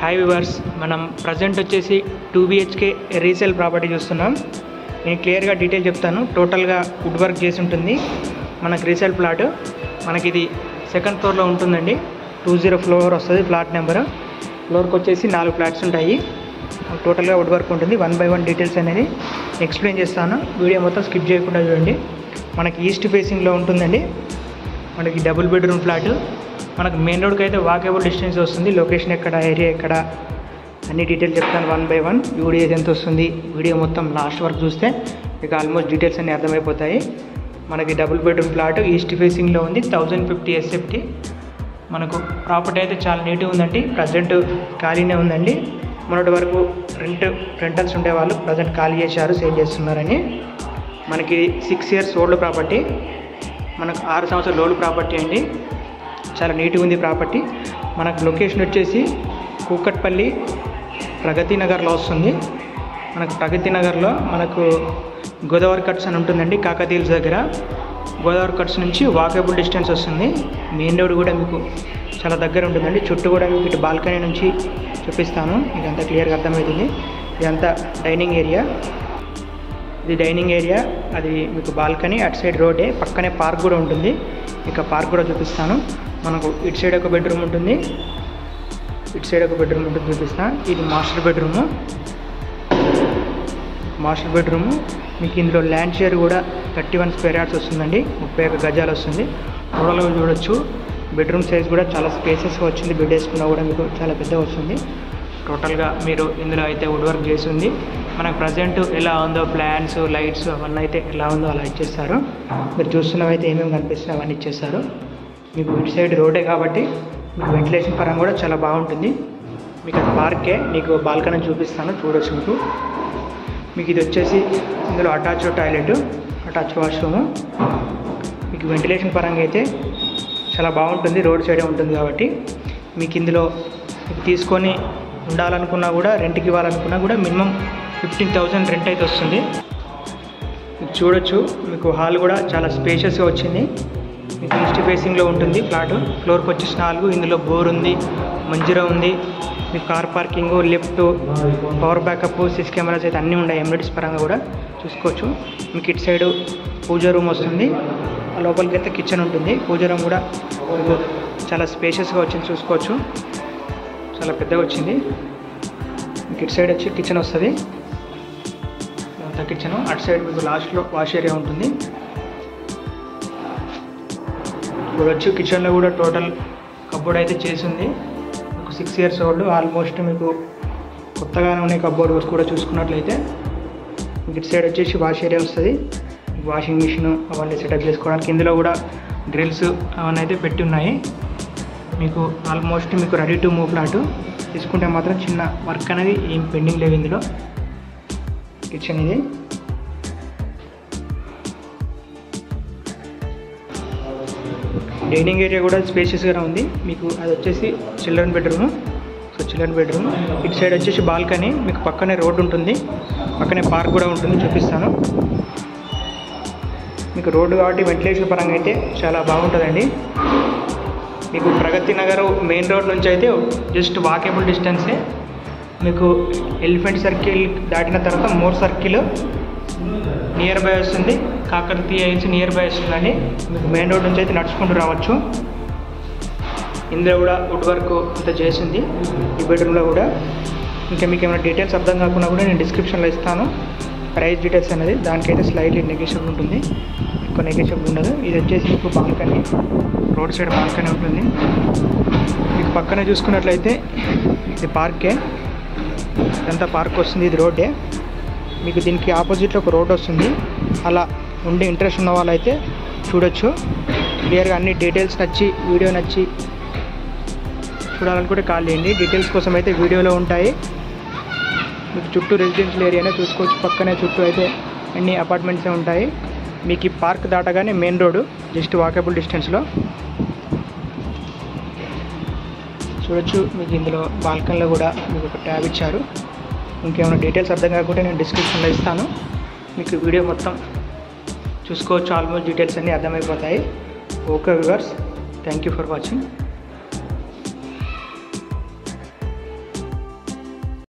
hi viewers మనం present వచ్చేసి two BHK resale property చూస్తున్నాం నేను క్లియర్గా డీటెయిల్ చెప్తాను టోటల్గా వుడ్ వర్క్ చేసి ఉంటుంది మనకు రీసేల్ ప్లాట్ మనకి ఇది సెకండ్ ఫ్లోర్లో ఉంటుందండి టూ జీరో ఫ్లోర్ వస్తుంది ఫ్లాట్ నెంబర్ ఫ్లోర్కి వచ్చేసి నాలుగు ఫ్లాట్స్ ఉంటాయి టోటల్గా వుడ్ వర్క్ ఉంటుంది వన్ బై వన్ డీటెయిల్స్ అనేది ఎక్స్ప్లెయిన్ చేస్తాను వీడియో మొత్తం స్కిప్ చేయకుండా చూడండి మనకి ఈస్ట్ ఫేసింగ్లో ఉంటుందండి మనకి డబుల్ బెడ్రూమ్ ఫ్లాట్ మనకు మెయిన్ రోడ్కి అయితే వాకేబుల్ డిస్టెన్స్ వస్తుంది లొకేషన్ ఎక్కడ ఏరియా ఎక్కడ అన్ని డీటెయిల్స్ చెప్తాను వన్ బై వన్ వీడియో ఎంత వస్తుంది వీడియో మొత్తం లాస్ట్ వరకు చూస్తే మీకు ఆల్మోస్ట్ డీటెయిల్స్ అన్ని అర్థమైపోతాయి మనకి డబుల్ బెడ్రూమ్ ప్లాట్ ఈస్ట్ ఫేసింగ్లో ఉంది థౌజండ్ ఫిఫ్టీ ఎస్ఎఫ్టీ మనకు ప్రాపర్టీ అయితే చాలా నీట్గా ఉందండి ప్రజెంట్ ఖాళీనే ఉందండి మొన్నటి వరకు రెంట్ రెంటల్స్ ఉండేవాళ్ళు ప్రజెంట్ ఖాళీ చేశారు సేల్ చేస్తున్నారని మనకి సిక్స్ ఇయర్స్ ఓల్డ్ ప్రాపర్టీ మనకు ఆరు సంవత్సరాల ఓల్డ్ ప్రాపర్టీ అండి చాలా నీట్గా ఉంది ప్రాపర్టీ మనకు లొకేషన్ వచ్చేసి కూకట్పల్లి ప్రగతి నగర్లో వస్తుంది మనకు ప్రగతి నగర్లో మనకు గోదావరి కట్స్ అని ఉంటుందండి కాకతీయుల దగ్గర గోదావరి కట్స్ నుంచి వాకబుల్ డిస్టెన్స్ వస్తుంది మెయిన్ రోడ్ కూడా మీకు చాలా దగ్గర ఉంటుందండి చుట్టూ కూడా మీకు ఇటు బాల్కనీ నుంచి చూపిస్తాను ఇదంతా క్లియర్గా అర్థమవుతుంది ఇదంతా డైనింగ్ ఏరియా ఇది డైనింగ్ ఏరియా అది మీకు బాల్కనీ అటు సైడ్ రోడే పక్కనే పార్క్ కూడా ఉంటుంది ఇక పార్క్ కూడా చూపిస్తాను మనకు ఇటు సైడ్ ఒక బెడ్రూమ్ ఉంటుంది ఇటు సైడ్ ఒక బెడ్రూమ్ ఉంటుంది చూపిస్తా ఇది మాస్టర్ బెడ్రూము మాస్టర్ బెడ్రూము మీకు ఇందులో ల్యాండ్ షేర్ కూడా థర్టీ వన్ స్క్వేర్ యార్డ్స్ వస్తుందండి ముప్పై ఒక గజాలు వస్తుంది టోటల్గా చూడొచ్చు బెడ్రూమ్ సైజ్ కూడా చాలా స్పేసెస్గా వచ్చింది బెడ్ వేసుకున్నా కూడా మీకు చాలా పెద్దగా వస్తుంది టోటల్గా మీరు ఇందులో అయితే వుడ్ వర్క్ చేసి ఉంది మనకు ప్రజెంట్ ఎలా ఉందో ప్లాన్స్ లైట్స్ అవన్నీ అయితే ఎలా ఉందో అలా ఇచ్చేస్తారు మీరు చూస్తున్నవైతే ఏమేమి కనిపిస్తున్నాయి అవన్నీ ఇచ్చేస్తారు మీకు ఇటు సైడ్ రోడే కాబట్టి మీకు వెంటిలేషన్ పరంగా కూడా చాలా బాగుంటుంది మీకు అది పార్కే మీకు బాల్కనీ చూపిస్తాను చూడొచ్చు మీకు మీకు ఇది వచ్చేసి ఇందులో అటాచ్ టాయిలెట్ అటాచ్ వాష్రూము మీకు వెంటిలేషన్ పరంగా అయితే చాలా బాగుంటుంది రోడ్ సైడే ఉంటుంది కాబట్టి మీకు ఇందులో మీకు తీసుకొని ఉండాలనుకున్నా కూడా రెంట్కి ఇవ్వాలనుకున్నా కూడా మినిమం ఫిఫ్టీన్ థౌజండ్ రెంట్ అయితే వస్తుంది మీకు చూడొచ్చు మీకు హాల్ కూడా చాలా స్పేషియస్గా వచ్చింది మీకు ఈస్ట్ ఫేసింగ్లో ఉంటుంది ఫ్లాట్ ఫ్లోర్కి వచ్చేసి నాలుగు ఇందులో బోర్ ఉంది మంజీరా ఉంది మీకు car parking lift power backup CC cameras అయితే అన్నీ ఉన్నాయి ఎమ్యూనిటీస్ పరంగా కూడా చూసుకోవచ్చు మీకు ఇటు సైడ్ పూజ రూమ్ వస్తుంది ఆ లోపలికి వెళ్తే కిచెన్ ఉంటుంది పూజ రూమ్ కూడా మీకు చాలా స్పేషియస్గా వచ్చింది చూసుకోవచ్చు చాలా పెద్దగా వచ్చింది మీకు ఇటు సైడ్ వచ్చి కిచెన్ వస్తుంది ఇదంతా కిచెన్ అటు సైడ్ మీకు లాస్ట్లో వాష్ ఏరియా ఉంటుంది ఇప్పుడు వచ్చి కిచెన్లో కూడా టోటల్ కబోర్డ్ అయితే చేసింది మీకు సిక్స్ ఇయర్స్ ఓల్డ్ ఆల్మోస్ట్ మీకు కొత్తగానే ఉన్నాయి కబోర్డ్ కూడా చూసుకున్నట్లయితే మీకు ఇటు సైడ్ వచ్చేసి వాష్ ఏరియా వస్తుంది వాషింగ్ మిషన్ అవన్నీ సెటప్ చేసుకోవడానికి ఇందులో కూడా డ్రిల్స్ అవన్నీ అయితే పెట్టి ఉన్నాయి మీకు ఆల్మోస్ట్ మీకు రెడీ టు మూవ్ ఫ్లాట్ తీసుకుంటే మాత్రం చిన్న వర్క్ అనేది ఏం పెండింగ్ లేవు ఇందులో కిచెన్ ఇది డైనింగ్ ఏరియా కూడా స్పేషియస్గా ఉంది మీకు అది వచ్చేసి children bedroom so children bedroom ఇటు సైడ్ వచ్చేసి బాల్కనీ మీకు పక్కనే రోడ్ ఉంటుంది పక్కనే పార్క్ కూడా ఉంటుంది చూపిస్తాను మీకు రోడ్డు కాబట్టి వెంటిలేషన్ పరంగా అయితే చాలా బాగుంటుందండి మీకు ప్రగతి నగర్ మెయిన్ రోడ్ నుంచి అయితే జస్ట్ వాకేబుల్ డిస్టెన్సే మీకు ఎలిఫెంట్ సర్కిల్ దాటిన తర్వాత మోర్ సర్కిల్ నియర్ బై వస్తుంది కాకరతీయ హిల్స్ నియర్ బై వస్తుందండి మీకు మెయిన్ రోడ్ నుంచి అయితే నడుచుకుంటూ రావచ్చు ఇందులో కూడా వుడ్ వర్క్ అంతా చేసింది ఈ బెడ్రూమ్లో కూడా ఇంకా మీకు ఏమైనా డీటెయిల్స్ అర్థం కాకుండా కూడా నేను డిస్క్రిప్షన్లో ఇస్తాను ప్రైస్ డీటెయిల్స్ అనేది దానికైతే స్లైట్లీ నెగేషియబుల్ ఉంటుంది ఎక్కువ నెగేషియబుల్ ఉండదు ఇది వచ్చేసి మీకు బాల్కనీ రోడ్ సైడ్ బాల్కనీ ఉంటుంది మీకు పక్కనే చూసుకున్నట్లయితే ఇది పార్కే ఇదంతా పార్క్ వస్తుంది ఇది రోడ్డే మీకు దీనికి ఆపోజిట్లో ఒక రోడ్ వస్తుంది అలా ఉండే ఇంట్రెస్ట్ ఉన్న వాళ్ళైతే చూడొచ్చు క్లియర్గా అన్ని డీటెయిల్స్ నచ్చి వీడియో నచ్చి చూడాలనుకుంటే కాల్ చేయండి డీటెయిల్స్ కోసం అయితే వీడియోలో ఉంటాయి మీకు చుట్టూ రెసిడెన్షియల్ ఏరియానే చూసుకోవచ్చు పక్కనే చుట్టూ అయితే అన్ని అపార్ట్మెంట్సే ఉంటాయి మీకు ఈ పార్క్ దాటగానే మెయిన్ రోడ్ జస్ట్ వాకబుల్ డిస్టెన్స్లో చూడొచ్చు మీకు ఇందులో బాల్కనీలో కూడా మీకు ఒక ట్యాబ్ ఇచ్చారు ఇంకేమైనా డీటెయిల్స్ అర్థం కాకుంటే నేను డిస్క్రిప్షన్లో ఇస్తాను మీకు వీడియో మొత్తం చూసుకోవచ్చు ఆల్మోస్ట్ డీటెయిల్స్ అన్నీ అర్థమైపోతాయి okay viewers thank you for watching